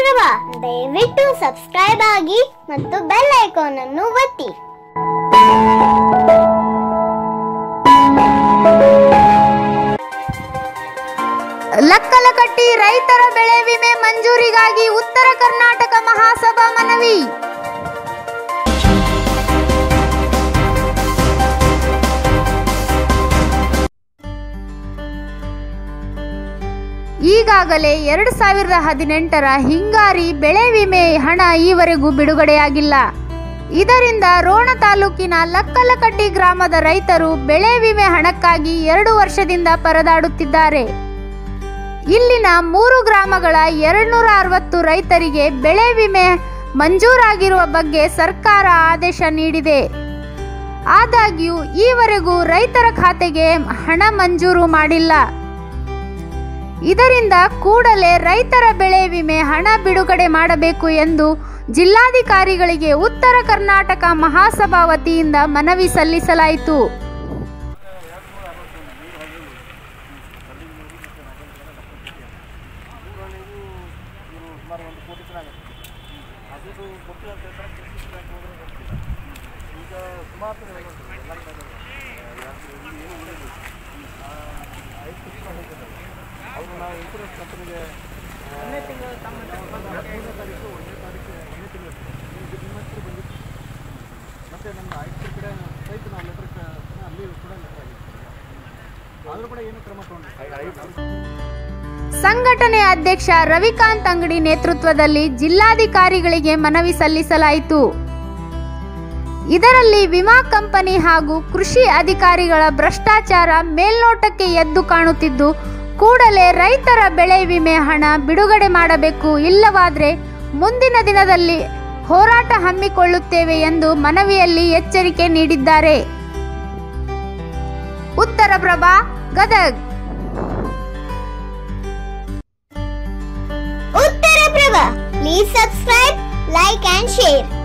ಪ್ರಭಾ ದಯವಿಟ್ಟು ಸಬ್ಸ್ಕ್ರೈಬ್ ಆಗಿ ಮತ್ತು ಬೆಲ್ ಐಕಾನ್ ಅನ್ನು ಒತ್ತಿ ಲಕ್ಕಲಕಟ್ಟಿ ರೈತರ ಬೆಳೆ ವಿಮೆ ಮಂಜೂರಿಗಾಗಿ ಉತ್ತರ ಕರ್ನಾಟಕ ಮಹಾಸಭಾ ಮನವಿ ಈಗಾಗಲೇ ಎರಡು ಸಾವಿರದ ಹದಿನೆಂಟರ ಹಿಂಗಾರಿ ಬೆಳೆ ವಿಮೆ ಹಣ ಈವರೆಗೂ ಬಿಡುಗಡೆಯಾಗಿಲ್ಲ ಇದರಿಂದ ರೋಣ ತಾಲೂಕಿನ ಲಕ್ಕಲಕಟ್ಟಿ ಗ್ರಾಮದ ರೈತರು ಬೆಳೆ ವಿಮೆ ಹಣಕ್ಕಾಗಿ ಎರಡು ವರ್ಷದಿಂದ ಪರದಾಡುತ್ತಿದ್ದಾರೆ ಇಲ್ಲಿನ ಮೂರು ಗ್ರಾಮಗಳ ಎರಡ್ನೂರ ಅರವತ್ತು ರೈತರಿಗೆ ಬೆಳೆ ವಿಮೆ ಮಂಜೂರಾಗಿರುವ ಬಗ್ಗೆ ಸರ್ಕಾರ ಆದೇಶ ನೀಡಿದೆ ಆದಾಗ್ಯೂ ಈವರೆಗೂ ರೈತರ ಖಾತೆಗೆ ಹಣ ಮಂಜೂರು ಮಾಡಿಲ್ಲ ಇದರಿಂದ ಕೂಡಲೇ ರೈತರ ಬೆಳೆ ವಿಮೆ ಹಣ ಬಿಡುಗಡೆ ಮಾಡಬೇಕು ಎಂದು ಜಿಲ್ಲಾಧಿಕಾರಿಗಳಿಗೆ ಉತ್ತರ ಕರ್ನಾಟಕ ಮಹಾಸಭಾ ವತಿಯಿಂದ ಮನವಿ ಸಲ್ಲಿಸಲಾಯಿತು ಮತ್ತೆ ನಮ್ಮ ಆಯುಕ್ತರ ಕಡೆ ಸಹಿತ ನಾವು ಲೆಟರ್ ಅಲ್ಲಿ ಕೂಡ ಲೆಟರ್ ಆಗಿತ್ತು ಆದರೂ ಕೂಡ ಏನು ಕ್ರಮ ತಗೊಂಡು ಸಂಘಟನೆ ಅಧ್ಯಕ್ಷ ರವಿಕಾಂತ್ ಅಂಗಡಿ ನೇತೃತ್ವದಲ್ಲಿ ಜಿಲ್ಲಾಧಿಕಾರಿಗಳಿಗೆ ಮನವಿ ಸಲ್ಲಿಸಲಾಯಿತು ಇದರಲ್ಲಿ ವಿಮಾ ಕಂಪನಿ ಹಾಗೂ ಕೃಷಿ ಅಧಿಕಾರಿಗಳ ಭ್ರಷ್ಟಾಚಾರ ಮೇಲ್ನೋಟಕ್ಕೆ ಎದ್ದು ಕಾಣುತ್ತಿದ್ದು ಕೂಡಲೇ ರೈತರ ಬೆಳೆ ವಿಮೆ ಹಣ ಬಿಡುಗಡೆ ಮಾಡಬೇಕು ಇಲ್ಲವಾದರೆ ಮುಂದಿನ ದಿನದಲ್ಲಿ ಹೋರಾಟ ಹಮ್ಮಿಕೊಳ್ಳುತ್ತೇವೆ ಎಂದು ಮನವಿಯಲ್ಲಿ ಎಚ್ಚರಿಕೆ ನೀಡಿದ್ದಾರೆ ಉತ್ತರ Prabha Gadag Uttara Prabha please subscribe like and share